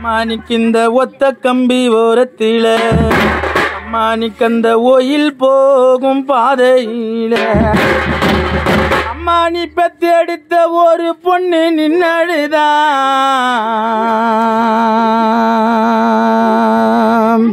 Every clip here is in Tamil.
அம்மானிக்கிந்த ஒத்த கம்பி ஓரத்தில அம்மானிக்கந்த ஓயில் போகும் பாதையில அம்மானி பெத்தெடுத்த ஒரு பொண்ணு நின்னழுதான்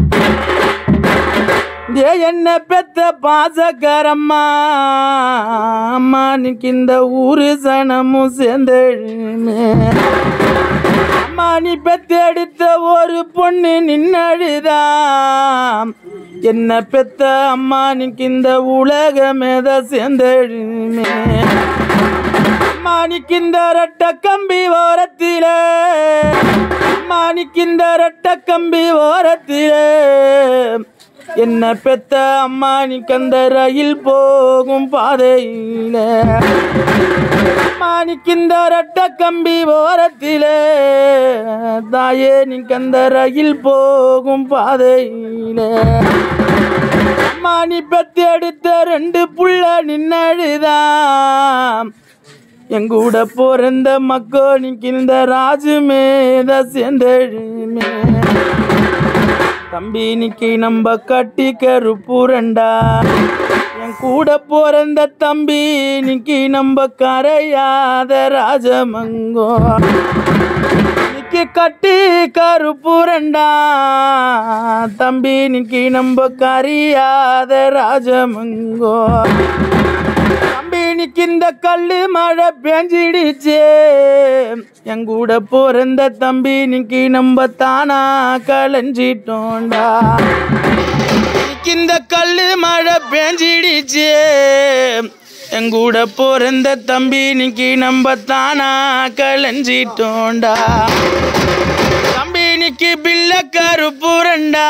ஏ என்ன பெத்த பாசக்காரம்மா அம்மா நிக்கு இந்த ஊரு சனமும் சேர்ந்தழுமே அம்மா நீ பெத்தெடுத்த ஒரு பொண்ணு நின்னழுதாம் என்ன பெத்த அம்மா நிக்கு இந்த உலகமேத சேர்ந்தழுமே அம்மா நிக்கிந்த ரெட்ட கம்பி ஓரத்திலே அம்மா நிக்கிந்த ரெட்ட கம்பி ஓரத்திலே என்ன பெத்த அம்மா நிக்கந்த ரயில் போகும் பாதையில அம்மா நிக்கிந்த ரெட்ட கம்பி ஓரத்திலே தாயே நிக்கந்த ரயில் போகும் பாதையில அம்மா நீ பெத்து எடுத்த ரெண்டு புள்ள நின்னழுதாம் எங்கூட பிறந்த மக்கோ நிக்கிந்த ராஜு மேத சேர்ந்தழுமே தம்பி நிக்கி நம்ம கட்டி கருப்புரண்டா என் கூட பிறந்த தம்பி நிக்கி நம்ம கரையாத ராஜமங்கோ நிக்கி கட்டி கருப்புரண்டா தம்பி நிக்கி நம்ம கரியாத ராஜமங்கோ தம்பி நிக்கி இந்த கல்லு மழை பெஞ்சிடுச்சே எங்கூட பிறந்த தம்பி நிக்கி நம்ம தானா கலைஞ்சிட்டோண்டா நிக்கி இந்த கல்லு மழை பெஞ்சிடுச்சே எங்கூட பிறந்த தம்பி நிக்கி நம்ம தானா கலைஞ்சிட்டோண்டா தம்பி நிக்கி பில்ல கருப்புரண்டா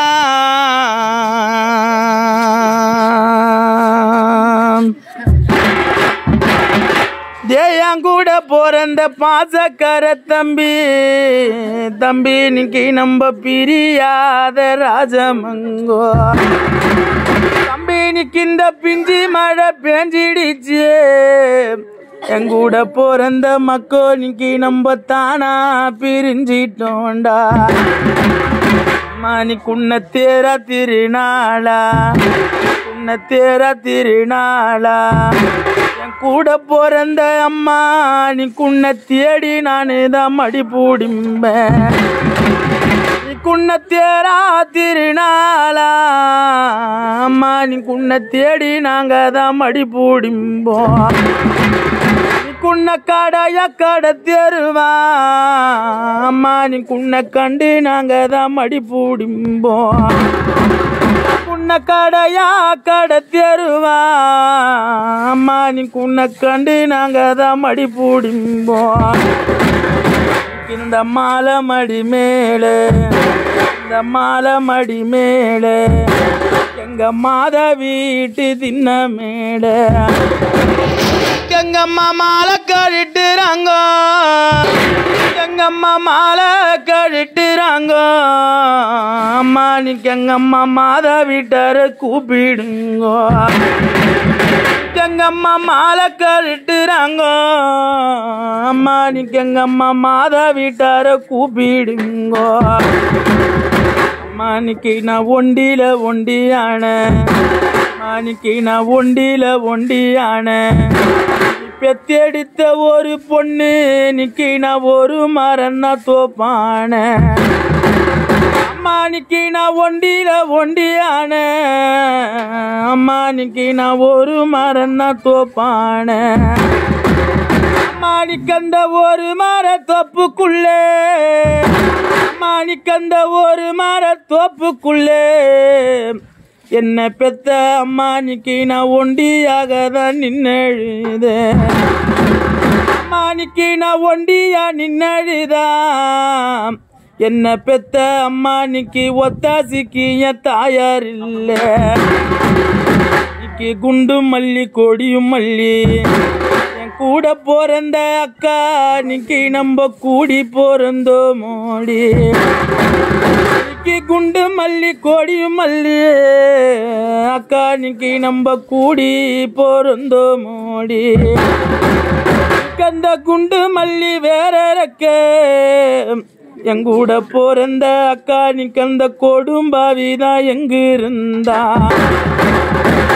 தேயாங்கூட பிறந்த பாசக்கர தம்பி தம்பி இன்னைக்கு நம்ம பிரியாத ராஜமங்கோ தம்பி இன்னைக்கு இந்த பிஞ்சி மழை பேஞ்சிடுச்சு எங்கூட பிறந்த மக்கோ இன்னைக்கு நம்ம தானா பிரிஞ்சிட்டோண்டா மணி குன்ன தேர திருநாளா குன்ன தேர திருநாளா என் கூட பிறந்த அம்மா நீ குன்ன தேடி நானு தான் மடி பூடிம்பேன் நீ குன்ன தேரா திருநாளா அம்மா நீ குன்ன தேடி நாங்க தான் மடி பூடிம்போம் நீ குன்ன கடைய கடை தெருவா அம்மா நீ குன்ன கண்டு நாங்க தான் மடி பூடிம்போம் குன்ன கடையா கடை தெருவா அம்மா நீ குன்ன கண்டு நாங்க தான் மடி பூடிம்போம் இந்த மாலை மடி மேலே இந்த மாலை மடி மேலே எங்க மாத வீட்டு தின்ன மேலே எங்கம்மா மாலை கழிட்டுறாங்க எங்கம்மா மாலை கழிட்டுறாங்க அம்மா நீக்கு எங்கம்மா மாத வீட்டார கூப்பிடுங்க எங்கம்மா மாலை கழிட்டுறாங்க அம்மா நீக்கு எங்கம்மா மாத வீட்டார கூப்பிடுங்க மாணிக்கு நான் ஒண்டியில ஒண்டியான மாணிக்கு நான் ஒண்டியில ஒண்டியான பெத்தெடுத்த ஒரு பொண்ணு நிக்கி நான் ஒரு மரன்னா தோப்பான அம்மானிக்கு நான் ஒண்டியில ஒண்டியான அம்மானிக்கு நான் ஒரு மரன்னா தோப்பான மாணிக்கந்த ஒரு மர தோப்புக்குள்ளே மாணிக்கந்த ஒரு மர தோப்புக்குள்ளே என்ன பெத்த அம்மானிக்கு நான் ஒண்டியாக தான் நின்னழுத அம்மானிக்கு நான் ஒண்டியா நின்னழுதாம் என்ன பெத்த அம்மானிக்கு ஒத்தாசிக்கு என் தாயார் இல்லை இன்னைக்கு குண்டு மல்லி கொடியும் மல்லி என் கூட பிறந்த அக்கா இன்னைக்கு நம்ம கூடி பிறந்தோ மோடி இன்னைக்கு குண்டு மல்லி கொடியும் மல்லி அக்கா இன்னைக்கு நம்ம கூடி பிறந்தோ மோடி கந்த குண்டு மல்லி வேற இருக்கு எங்கூட பிறந்த அக்கா நீ கந்த கொடும்பாவிதான் எங்க இருந்தா